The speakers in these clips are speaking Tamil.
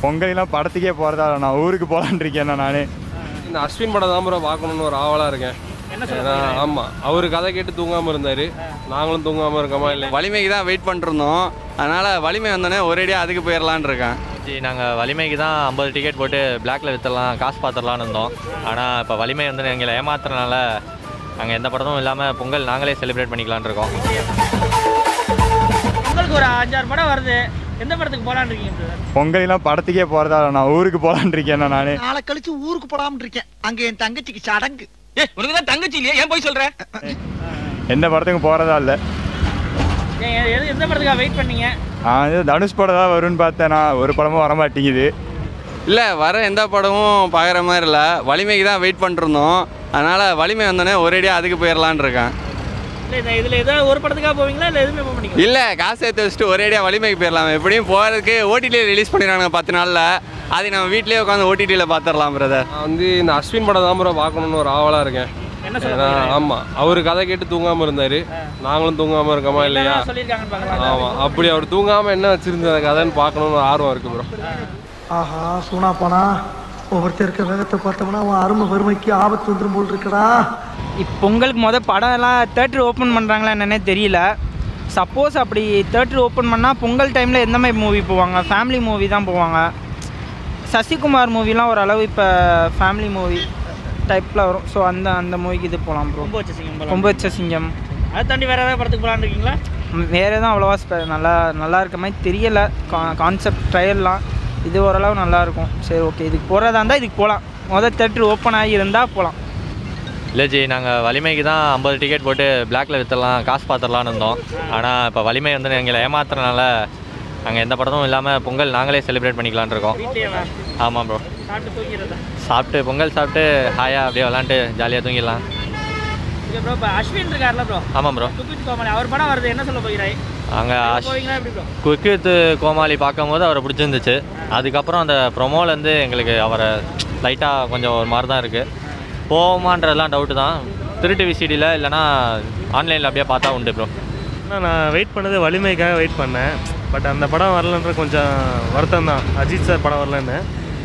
பொங்கலாம் படத்துக்கே போகிறதா நான் ஊருக்கு போகலான் இருக்கேன் நான் இந்த அஸ்வின் படம் தான் ப்ரோ பார்க்கணுன்னு ஒரு ஆவலாக இருக்கேன் ஏன்னா ஆமாம் அவர் கதை கேட்டு தூங்காமல் இருந்தார் நாங்களும் தூங்காமல் இருக்கோமா இல்லை வலிமைக்கு தான் வெயிட் பண்ணிருந்தோம் அதனால் வலிமை வந்தோடனே ஒரேடியாக அதுக்கு போயிடலான்னு இருக்கேன் ஜி நாங்கள் வலிமைக்கு தான் ஐம்பது டிக்கெட் போட்டு பிளாக்ல விற்றுலாம் காசு பார்த்துடலான்னு இருந்தோம் ஆனால் இப்போ வலிமை வந்து எங்களை ஏமாத்துறதுனால நாங்கள் எந்த படமும் இல்லாமல் பொங்கல் நாங்களே செலிப்ரேட் பண்ணிக்கலாம்னு இருக்கோம் உங்களுக்கு ஒரு அஞ்சாறு படம் வருது எந்த படத்துக்கு போலான்னு இருக்கீங்க brother? பொங்கலாம் படத்துக்கே போகிறதா நான் ஊருக்கு போகலான் இருக்கேன் நான் நாளை கழிச்சு ஊருக்கு போடாம இருக்கேன் அங்க என் தங்கச்சிக்கு சடங்கு உனக்கு தான் தங்கச்சி இல்லையா ஏன் போய் சொல்ற எந்த படத்துக்கும் போகிறதா இல்லை ஏன் எ- எது- எந்த படத்துக்காக வெயிட் பண்ணீங்க நான் இது தனுஷ் படம் தான் வரும்னு பார்த்தேன் நான் ஒரு படமும் வர மாட்டேங்குது இல்லை வர எந்த படமும் பார்க்குற மாதிரி இல்லை வலிமைக்கு தான் வெயிட் பண்ணிருந்தோம் அதனால் வலிமை வந்தோடனே ஒரேடியாக அதுக்கு போயிடலான்னு இருக்கேன் இல்லை இந்த இதில் ஏதாவது ஒரு படத்துக்காக போவீங்களா இல்லை எதுவுமே போக மாட்டீங்களா இல்லை காசு சேர்த்து வச்சுட்டு ஒரேடியாக வலிமைக்கு போயிடலாம் எப்படியும் போகிறதுக்கு ஓடிடியில் ரிலீஸ் பண்ணிடுறாங்க பத்து நாளில் அது நம்ம வீட்லேயே உட்காந்து ஓடிடியில் பார்த்துடலாம் பிரதர் நான் வந்து இந்த அஸ்வின் படம் தான் ப்ரோ பார்க்கணுன்னு ஒரு ஆவலாக இருக்கேன் என்ன சொல்ல ஏன்னா ஆமாம் அவர் கதை கேட்டு தூங்காமல் இருந்தார் நாங்களும் தூங்காமல் இருக்கோமா இல்லையா என்னதான் சொல்லியிருக்காங்கன்னு பார்க்கலாம் ஆமாம் அப்படி அவர் தூங்காமல் என்ன வச்சிருந்த கதைன்னு பார்க்கணுன்னு ஒரு ஆர்வம் இருக்குது ப்ரோ ஆஹா சூனா போனா ஒவ்வொருத்தர் இருக்க வேகத்தை பார்த்தோம்னா அவன் அருமை வறுமைக்கு ஆபத்து வந்துரும் போல் இருக்கடா இப்போ பொங்கலுக்கு மொதல் படம் எல்லாம் தேட்டர் ஓப்பன் பண்ணுறாங்களா என்னன்னே தெரியல சப்போஸ் அப்படி தேட்டர் ஓப்பன் பண்ணால் பொங்கல் டைமில் எந்த மாதிரி மூவி போவாங்க ஃபேமிலி மூவி தான் போவாங்க சசிகுமார் மூவிலாம் ஓரளவு இப்போ ஃபேமிலி மூவி டைப்பில் வரும் ஸோ அந்த அந்த மூவிக்கு இது போகலாம் ப்ரோ ரொம்ப வச்சு சிங்கம் ரொம்ப வச்ச சிங்கம் அதை தாண்டி வேற ஏதாவது படத்துக்கு போலான்னு இருக்கீங்களா வேறு எதுவும் அவ்வளோவா ஸ்பெ- நல்லா நல்லா இருக்க மாதிரி தெரியல கா கான்செப்ட் ட்ரையல்லாம் இது ஓரளவு நல்லாயிருக்கும் சரி ஓகே இதுக்கு போகிறதா இருந்தால் இதுக்கு போகலாம் மொதல் தேட்டர் ஓப்பன் ஆகி இருந்தால் போகலாம் இல்லை ஜி நாங்கள் வலிமைக்கு தான் ஐம்பது டிக்கெட் போட்டு பிளாக்ல விற்றுலாம் காசு பார்த்துடலான்னு இருந்தோம் ஆனால் இப்போ வலிமை வந்து எங்களை ஏமாத்துறதுனால நாங்கள் எந்த படமும் இல்லாமல் பொங்கல் நாங்களே செலிப்ரேட் பண்ணிக்கலாம்னு இருக்கோம் வீட்லயே ஆமாம் ப்ரோ சாப்பிட்டு தூங்கிறதா சாப்பிட்டு பொங்கல் சாப்பிட்டு ஹாயாக அப்படியே விளாண்டு ஜாலியாக தூங்கிடலாம் ஓகே ப்ரோ இப்போ அஸ்வின் இருக்கார்ல ப்ரோ ஆமாம் ப்ரோ குக்வித் கோமாளி அவர் படம் வருது என்ன சொல்ல போகிறாய் அங்கே போவீங்களா எப்படி ப்ரோ குக் வித் கோமாளி பார்க்கும்போது அவரை பிடிச்சிருந்துச்சு அதுக்கப்புறம் அந்த ப்ரொமோலேருந்து எங்களுக்கு அவரை லைட்டாக கொஞ்சம் ஒரு மாதிரி தான் இருக்குது போவோமான்றதெல்லாம் டவுட்டு தான் திருட்டு விசிடியில் இல்லைனா ஆன்லைனில் அப்படியே பார்த்தா உண்டு ப்ரோ நான் வெயிட் பண்ணது வலிமைக்காக வெயிட் பண்ணேன் பட் அந்த படம் வரலன்ற கொஞ்சம் வருத்தம் தான் அஜித் சார் படம் வரலன்னு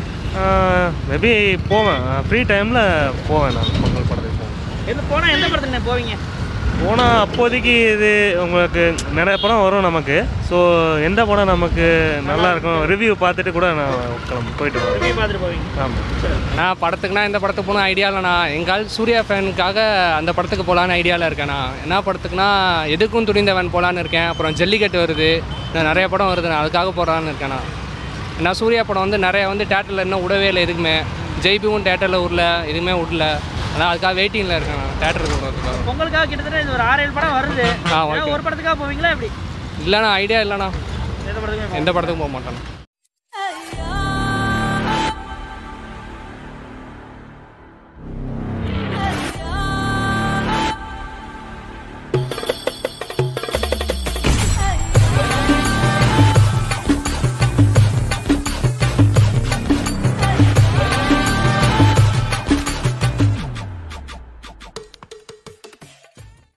மேபி போவேன் ஃப்ரீ டைமில் போவேன் நான் பொங்கல் படத்துக்கு போவேன் எது போனால் எந்த படத்துக்கு போவீங்க போனால் அப்போதைக்கு இது உங்களுக்கு நிறைய படம் வரும் நமக்கு ஸோ எந்த படம் நமக்கு நல்லா இருக்கும் ரிவ்யூ பார்த்துட்டு கூட நான் கிளம்பு போயிட்டு வருவேன் ரிவ்யூ பார்த்துட்டு போவீங்க ஆமாம் நான் படத்துக்குனா இந்த படத்துக்கு போகணும் ஐடியா இல்லைண்ணா எங்கால் சூர்யா ஃபேனுக்காக அந்த படத்துக்கு போகலான்னு ஐடியாவில் இருக்கேண்ணா என்ன படத்துக்குனா எதுக்கும் துணிந்தவன் போகலான்னு இருக்கேன் அப்புறம் ஜல்லிக்கட்டு வருது இன்னும் நிறைய படம் வருது நான் அதுக்காக போகலான்னு இருக்கேண்ணா நான் சூர்யா படம் வந்து நிறைய வந்து தேட்டரில் இன்னும் விடவே இல்லை எதுக்குமே ஜெய்பியும் தேட்டரில் விடல எதுவுமே விடல ஆனால் அதுக்காக வெயிட்டிங்கில் இருக்கேன் நான் தேட்டருக்கு போகிறதுக்காக பொங்கலுக்காக கிட்டத்தட்ட இது ஒரு ஆறு ஏழு படம் வருது ஆ, ஏதாவது ஓகே. ஒரு படத்துக்காக போவீங்களா எப்படி இல்லைண்ணா ஐடியா இல்லைண்ணா எந்த படத்துக்கு எந்த படத்துக்கும் போக மாட்டேண்ணா